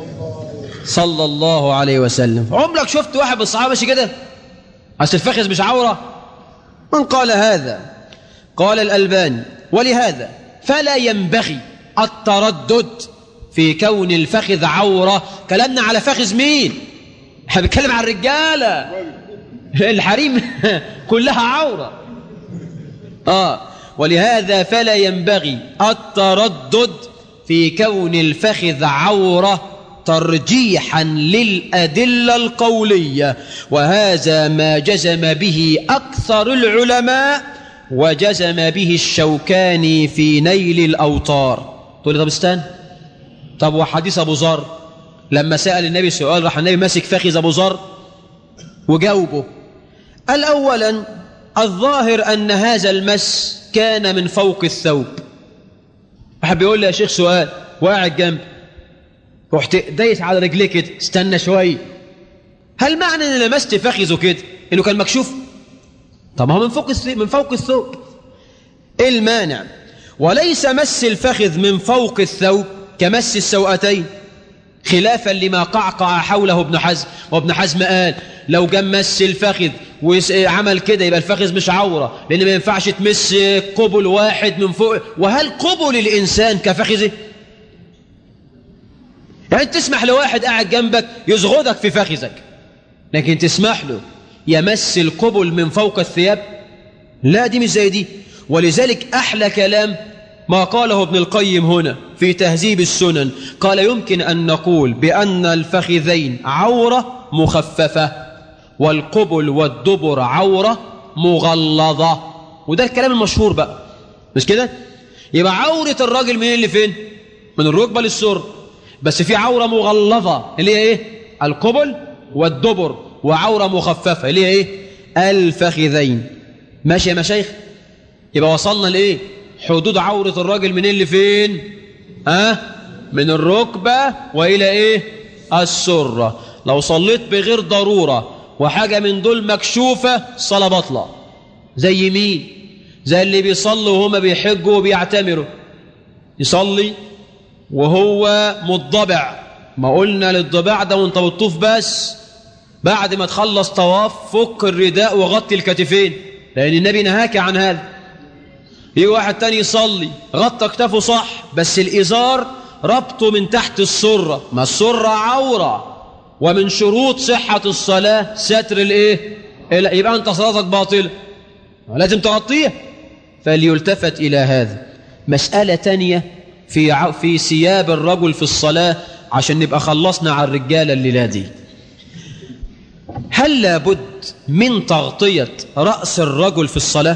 صلى الله عليه وسلم عمرك شفت واحد من الصحابه ماشي كده أصل الفخذ مش عورة من قال هذا قال الألباني ولهذا فلا ينبغي التردد في كون الفخذ عورة كلامنا على فخذ مين احنا بنتكلم عن الرجالة الحريم كلها عورة آه ولهذا فلا ينبغي التردد في كون الفخذ عورة ترجيحا للأدلة القولية وهذا ما جزم به أكثر العلماء وجزم به الشوكاني في نيل الأوطار تقول لي طب استنى طب وحديث أبو ذر لما سأل النبي سؤال راح النبي ماسك فخذ أبو ذر وجاوبه قال أولا الظاهر أن هذا المس كان من فوق الثوب أحب يقول لي يا شيخ سؤال وقاعد جنبي رحت دايس على رجليه كده استنى شويه هل معنى ان لمست فخذه كده انه كان مكشوف طب ما هو من فوق من فوق الثوب ايه المانع وليس مس الفخذ من فوق الثوب كمس السوأتين خلافا لما قعقع حوله ابن حزم وابن حزم قال لو جم مس الفخذ وعمل كده يبقى الفخذ مش عورة لأن ما ينفعش تمس قبل واحد من فوق وهل قبل الإنسان كفخذه يعني تسمح لواحد قاعد جنبك يزغدك في فخذك لكن تسمح له يمس القبل من فوق الثياب لا دي مش زي دي ولذلك أحلى كلام ما قاله ابن القيم هنا في تهذيب السنن قال يمكن أن نقول بأن الفخذين عورة مخففة والقبل والدبر عورة مغلظة وده الكلام المشهور بقى مش كده يبقى عورة الراجل من اللي فين من الركبة للسر بس في عورة مغلظة اللي هي ايه القبل والدبر وعورة مخففة اللي هي ايه الفخذين ماشي يا مشايخ يبقى وصلنا لايه حدود عورة الراجل من اللي فين ها أه؟ من الركبة وإلى إيه السرة لو صليت بغير ضرورة وحاجة من دول مكشوفة صلاة بطلة زي مين زي اللي بيصلوا وهما بيحجوا وبيعتمروا يصلي وهو مضبع ما قلنا للضباع ده وانت بتطوف بس بعد ما تخلص طواف فك الرداء وغطي الكتفين لأن النبي نهاك عن هذا يجي واحد تاني يصلي غطى كتفه صح بس الإزار ربطه من تحت السرة ما السرة عورة ومن شروط صحة الصلاة ستر الايه يبقى انت صلاتك باطلة لازم تغطيها فليلتفت إلى هذا مسألة تانية في ع... في ثياب الرجل في الصلاة عشان نبقى خلصنا على الرجالة الليلة دي هل لابد من تغطية رأس الرجل في الصلاة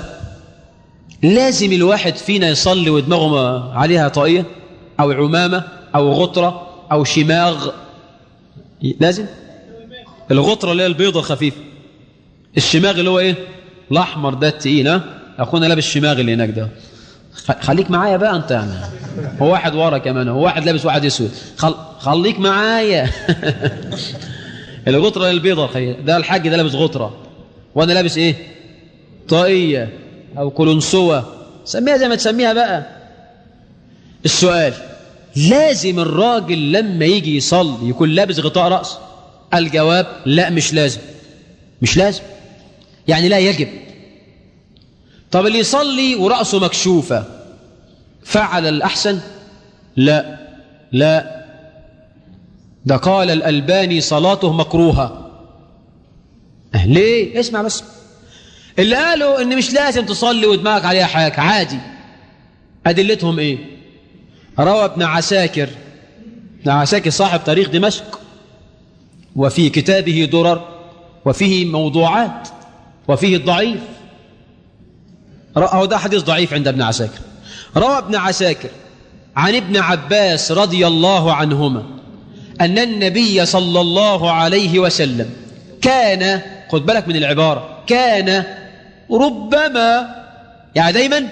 لازم الواحد فينا يصلي ودماغه عليها طاقية أو عمامة أو غطرة أو شماغ لازم الغطرة اللي هي البيضة الخفيفة الشماغ اللي هو ايه الأحمر ده التقيل ها أخونا لابس الشماغ اللي هناك ده خليك معايا بقى انت يعني هو واحد ورا كمان هو واحد لابس واحد اسود خل... خليك معايا الغطرة البيضة ده الحاج ده لابس غطرة وانا لابس ايه طاقية او كلنسوة سميها زي ما تسميها بقى السؤال لازم الراجل لما يجي يصلي يكون لابس غطاء رأس الجواب لا مش لازم مش لازم يعني لا يجب طب اللي يصلي ورأسه مكشوفة فعل الأحسن لا لا ده قال الألباني صلاته مكروهة أه ليه اسمع بس اللي قالوا ان مش لازم تصلي ودماغك عليها حاجة عادي أدلتهم ايه روى ابن عساكر ابن عساكر صاحب تاريخ دمشق وفي كتابه درر وفيه موضوعات وفيه الضعيف أو ده حديث ضعيف عند ابن عساكر روى ابن عساكر عن ابن عباس رضي الله عنهما أن النبي صلى الله عليه وسلم كان خد بالك من العبارة كان ربما يعني دايما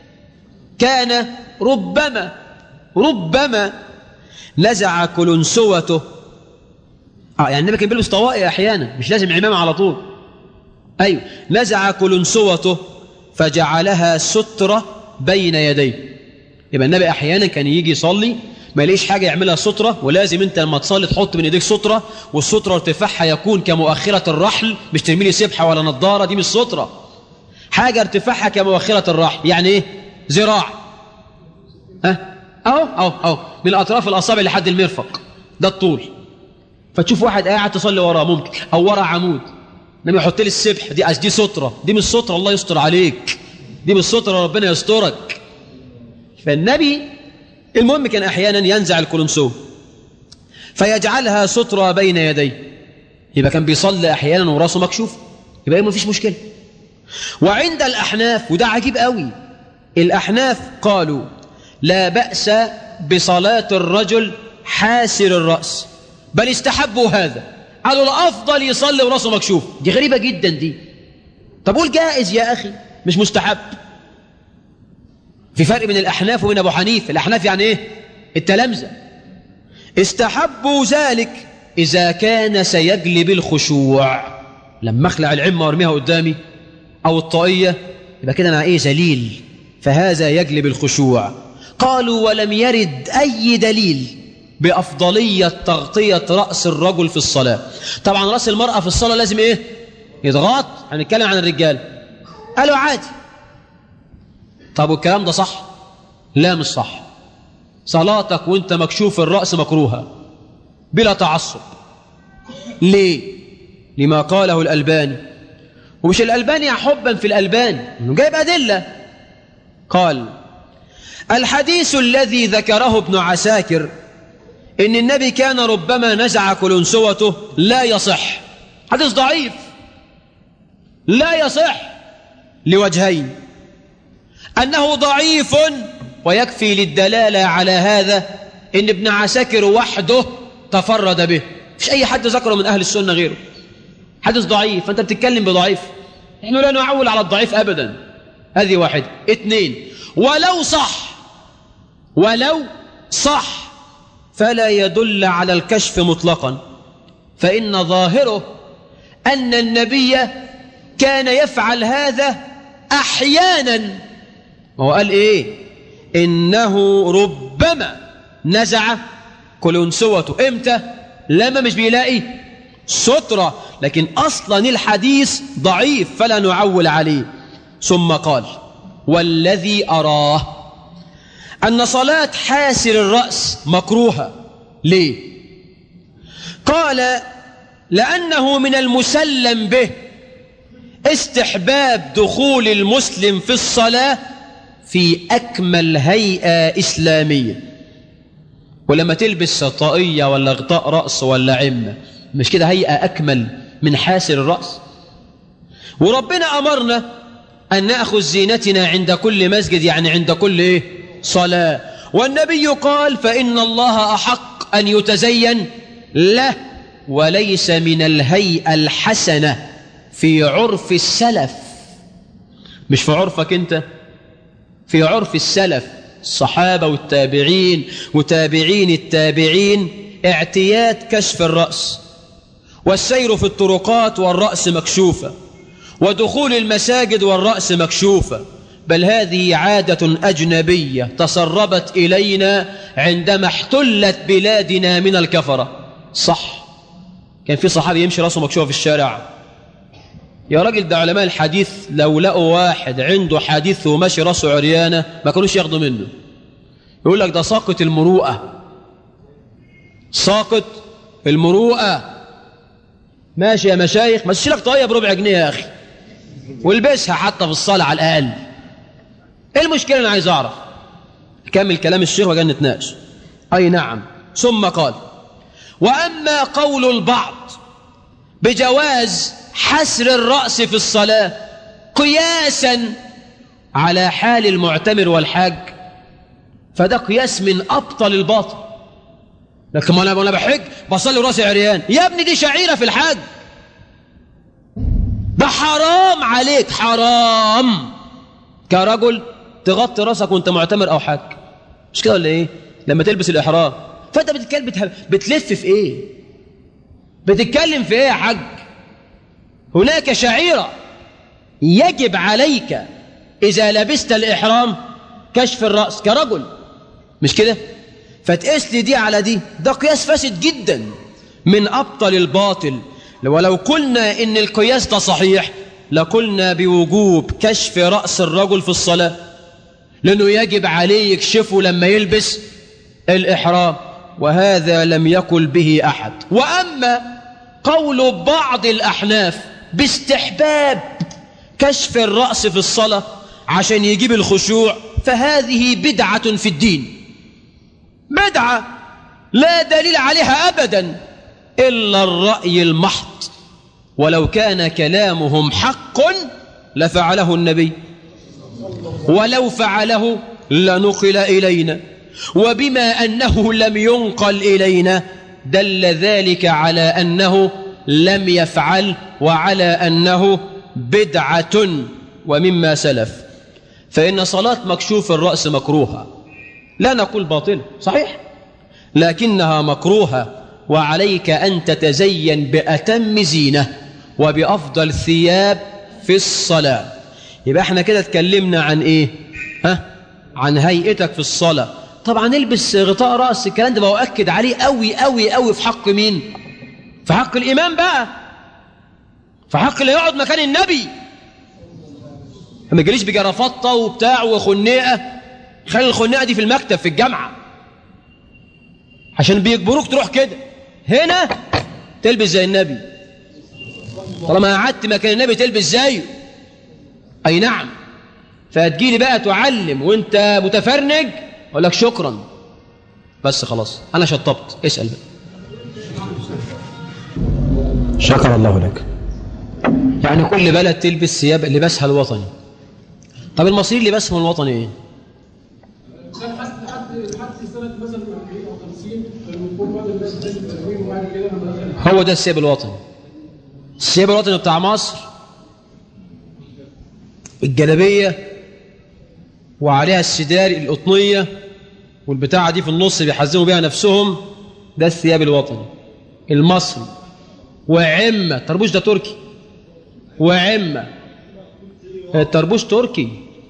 كان ربما ربما نزع كلنسوته آه يعني النبي كان بيلبس طوائي أحيانا مش لازم عمامة على طول أيوه نزع كلنسوته فجعلها سترة بين يديه يبقى النبي أحيانا كان يجي يصلي ما يلاقيش حاجة يعملها سترة ولازم انت لما تصلي تحط من ايديك سترة والسترة ارتفاعها يكون كمؤخرة الرحل مش ترميلي سبحة ولا نظارة دي مش سترة حاجة ارتفاعها كمؤخرة الرحل يعني ايه ذراع ها اهو اهو اهو من اطراف الاصابع لحد المرفق ده الطول فتشوف واحد قاعد تصلي وراه ممكن او ورا عمود انما يحط لي السبح دي دي سترة دي مش سترة الله يستر عليك دي مش سترة ربنا يسترك فالنبي المهم كان احيانا ينزع الكلنسو فيجعلها سترة بين يديه يبقى كان بيصلي أحيانا وراسه مكشوف يبقى ما فيش مشكلة وعند الأحناف وده عجيب قوي الأحناف قالوا لا بأس بصلاة الرجل حاسر الرأس بل استحبوا هذا قالوا الأفضل يصلي وراسه مكشوف دي غريبة جدا دي طب قول جائز يا أخي مش مستحب في فرق بين الأحناف وبين أبو حنيفة الأحناف يعني إيه التلامذة استحبوا ذلك إذا كان سيجلب الخشوع لما أخلع العمة وارميها قدامي أو الطاقية يبقى كده أنا إيه ذليل فهذا يجلب الخشوع قالوا ولم يرد أي دليل بأفضلية تغطية رأس الرجل في الصلاة طبعا رأس المرأة في الصلاة لازم إيه يضغط هنتكلم عن الرجال قالوا عادي طب والكلام ده صح لا مش صح صلاتك وانت مكشوف الرأس مكروهة بلا تعصب ليه لما قاله الألباني ومش الألباني حبا في الألباني انه جايب أدلة قال الحديث الذي ذكره ابن عساكر إن النبي كان ربما نزع كلنسوته لا يصح حديث ضعيف لا يصح لوجهين أنه ضعيف ويكفي للدلالة على هذا إن ابن عساكر وحده تفرد به مش أي حد ذكره من أهل السنة غيره حديث ضعيف فأنت بتتكلم بضعيف نحن لا نعول على الضعيف أبدا هذه واحدة اثنين ولو صح ولو صح فلا يدل على الكشف مطلقا فإن ظاهره أن النبي كان يفعل هذا أحيانا وهو قال إيه إنه ربما نزع كلنسوته إمتى لما مش بيلاقي سترة لكن أصلا الحديث ضعيف فلا نعول عليه ثم قال والذي أراه أن صلاة حاسر الرأس مكروهة ليه قال لأنه من المسلم به استحباب دخول المسلم في الصلاة في أكمل هيئة إسلامية ولما تلبس طاقية ولا غطاء رأس ولا عمة مش كده هيئة أكمل من حاسر الرأس وربنا أمرنا أن نأخذ زينتنا عند كل مسجد يعني عند كل إيه؟ صلاة والنبي قال فإن الله أحق أن يتزين له وليس من الهيئة الحسنة في عرف السلف مش في عرفك أنت في عرف السلف الصحابة والتابعين وتابعين التابعين اعتياد كشف الرأس والسير في الطرقات والرأس مكشوفة ودخول المساجد والرأس مكشوفة بل هذه عادة أجنبية تسربت إلينا عندما احتلت بلادنا من الكفرة صح كان في صحابي يمشي رأسه مكشوف في الشارع يا راجل ده علماء الحديث لو لقوا واحد عنده حديث وماشي راسه عريانة ما كانوش ياخدوا منه يقول لك ده ساقط المروءة ساقط المروءة ماشي يا مشايخ ما تشيلك طاقية بربع جنيه يا أخي والبسها حتى في الصلاة على الأقل ايه المشكلة أنا عايز أعرف كمل كلام الشيخ وجاي نتناقش أي نعم ثم قال وأما قول البعض بجواز حسر الرأس في الصلاة قياسا على حال المعتمر والحاج فده قياس من أبطل الباطل لكن ما أنا بحج بصلي راسي عريان يا ابني دي شعيرة في الحج ده حرام عليك حرام كرجل تغطي راسك وانت معتمر او حاج مش كده ولا ايه لما تلبس الاحرام فانت بتتكلم بتلف في ايه بتتكلم في ايه يا حاج هناك شعيرة يجب عليك إذا لبست الإحرام كشف الرأس كرجل مش كده فتقيس لي دي على دي ده قياس فاسد جدا من أبطل الباطل ولو قلنا إن القياس ده صحيح لقلنا بوجوب كشف رأس الرجل في الصلاة لأنه يجب عليه يكشفه لما يلبس الإحرام وهذا لم يقل به أحد وأما قول بعض الأحناف باستحباب كشف الرأس في الصلاة عشان يجيب الخشوع فهذه بدعة في الدين بدعة لا دليل عليها أبدا إلا الرأي المحض ولو كان كلامهم حق لفعله النبي ولو فعله لنقل إلينا وبما أنه لم ينقل إلينا دل ذلك على أنه لم يفعل وعلى أنه بدعة ومما سلف فإن صلاة مكشوف الرأس مكروهة لا نقول باطل صحيح لكنها مكروهة وعليك أن تتزين بأتم زينة وبأفضل ثياب في الصلاة يبقى احنا كده اتكلمنا عن ايه ها عن هيئتك في الصلاة طبعا البس غطاء رأس الكلام ده بأؤكد عليه قوي قوي قوي في حق مين في حق الإمام بقى في حق اللي يقعد مكان النبي ما يجريش بجرافطة وبتاع وخنيقة خلي الخنيقة دي في المكتب في الجامعة عشان بيجبروك تروح كده هنا تلبس زي النبي طالما قعدت مكان النبي تلبس زيه أي نعم فهتجيلي بقى تعلم وانت متفرنج اقول لك شكرا بس خلاص انا شطبت اسال بقى شكر الله لك يعني كل بلد تلبس ثياب لباسها الوطني طب المصريين لباسهم الوطني ايه هو ده الثياب الوطني الثياب الوطني بتاع مصر الجلابيه وعليها السدار القطنيه والبتاعه دي في النص بيحزموا بيها نفسهم ده الثياب الوطني المصري وعمه الطربوش ده تركي وعمه الطربوش تركي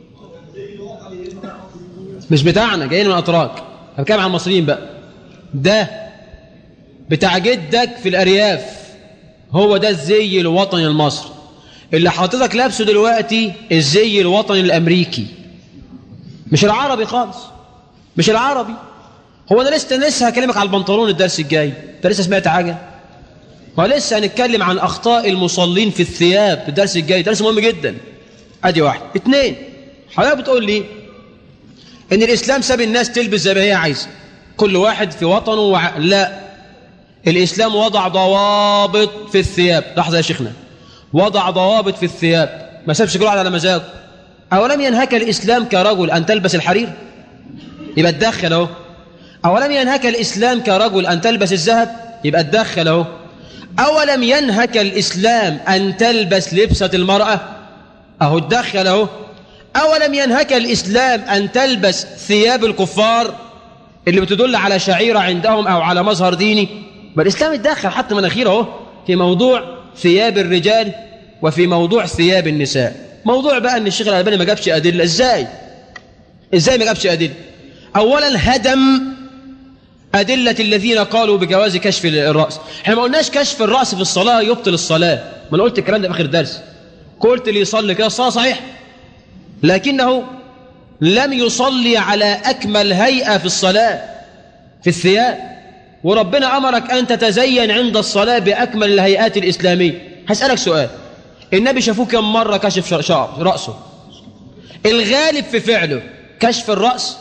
مش بتاعنا جايين من الاتراك انا بتكلم عن المصريين بقى ده بتاع جدك في الارياف هو ده الزي الوطني المصري اللي حضرتك لابسه دلوقتي الزي الوطني الامريكي مش العربي خالص مش العربي هو انا لسه لسه هكلمك على البنطلون الدرس الجاي انت لسه سمعت حاجه ما لسه هنتكلم عن اخطاء المصلين في الثياب في الدرس الجاي درس مهم جدا ادي واحد اثنين حضرتك بتقول لي ان الاسلام ساب الناس تلبس زي ما هي عايزه كل واحد في وطنه وع... لا الاسلام وضع ضوابط في الثياب لحظه يا شيخنا وضع ضوابط في الثياب ما سابش كل واحد على مزاجه اولم ينهك الاسلام كرجل ان تلبس الحرير يبقى تدخل اهو اولم ينهك الاسلام كرجل ان تلبس الذهب يبقى تدخل اهو اولم ينهك الاسلام ان تلبس لبسه المراه اهو تدخل اهو أولم ينهك الإسلام أن تلبس ثياب الكفار اللي بتدل على شعيرة عندهم أو على مظهر ديني بل الإسلام اتدخل حتى مناخيره اهو في موضوع ثياب الرجال وفي موضوع ثياب النساء موضوع بقى أن الشيخ الألباني ما جابش أدلة إزاي إزاي ما جابش أدلة أولا هدم أدلة الذين قالوا بجواز كشف الرأس احنا ما قلناش كشف الرأس في الصلاة يبطل الصلاة ما أنا قلت الكلام ده في آخر درس قلت اللي يصلي كده الصلاة صحيح لكنه لم يصلي على أكمل هيئة في الصلاة في الثياب وربنا أمرك أن تتزين عند الصلاة بأكمل الهيئات الإسلامية هسألك سؤال النبي شافوه كم مرة كشف شعر رأسه الغالب في فعله كشف الرأس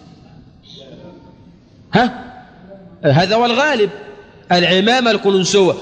ها هذا هو الغالب العمامة القننسوة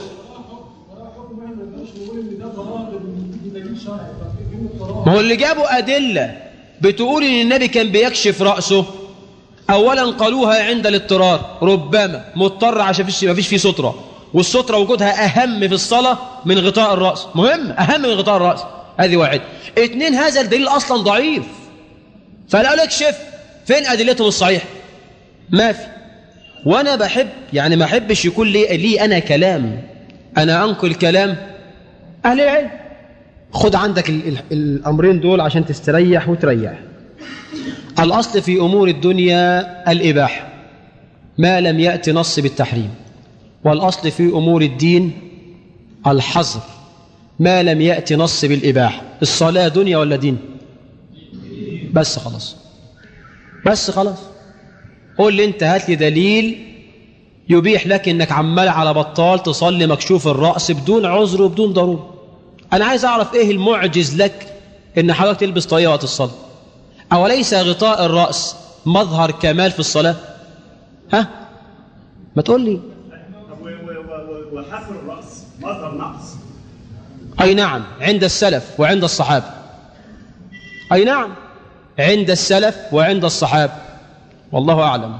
ما هو اللي جابوا أدلة بتقول إن النبي كان بيكشف رأسه أولا قالوها عند الاضطرار ربما مضطر عشان فيش ما فيش فيه سترة والسترة وجودها أهم في الصلاة من غطاء الرأس مهم أهم من غطاء الرأس هذه واحد اثنين هذا الدليل أصلا ضعيف فلا لك شف فين أدلتهم الصحيحة ما في وأنا بحب يعني ما أحبش يكون لي, لي أنا كلام أنا أنقل كلام أهل العلم خد عندك ال ال الأمرين دول عشان تستريح وتريح الأصل في أمور الدنيا الإباحة ما لم يأتي نص بالتحريم والأصل في أمور الدين الحظر ما لم يأتي نص بالإباحة الصلاة دنيا ولا دين بس خلاص بس خلاص قول لي انت هات لي دليل يبيح لك انك عمال على بطال تصلي مكشوف الرأس بدون عذر وبدون ضرورة انا عايز اعرف ايه المعجز لك ان حضرتك تلبس طاقية وقت الصلاة اوليس غطاء الرأس مظهر كمال في الصلاة ها ما تقول لي طب و- و- و- و- وحفر الراس مصدر نقص أي نعم عند السلف وعند الصحابة أي نعم عند السلف وعند الصحابة والله أعلم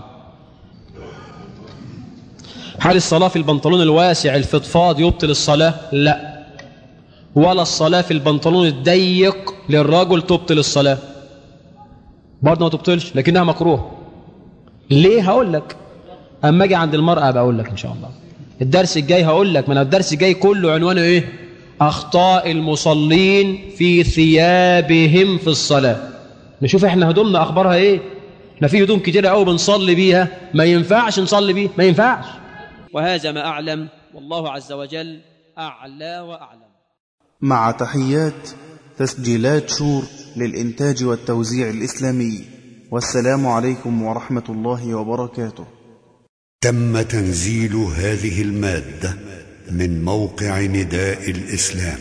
هل الصلاة في البنطلون الواسع الفضفاض يبطل الصلاة؟ لا ولا الصلاة في البنطلون الضيق للرجل تبطل الصلاة برضه ما تبطلش لكنها مكروه ليه هقول لك اما اجي عند المرأة بقول لك ان شاء الله الدرس الجاي هقول لك من الدرس الجاي كله عنوانه ايه اخطاء المصلين في ثيابهم في الصلاة نشوف احنا هدومنا اخبارها ايه احنا في هدوم كتيرة قوي بنصلي بيها ما ينفعش نصلي بيها ما ينفعش وهذا ما اعلم والله عز وجل اعلى واعلم مع تحيات تسجيلات شور للإنتاج والتوزيع الإسلامي والسلام عليكم ورحمة الله وبركاته تم تنزيل هذه المادة من موقع نداء الإسلام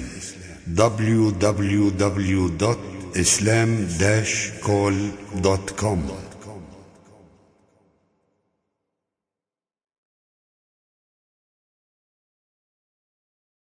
www.islam-call.com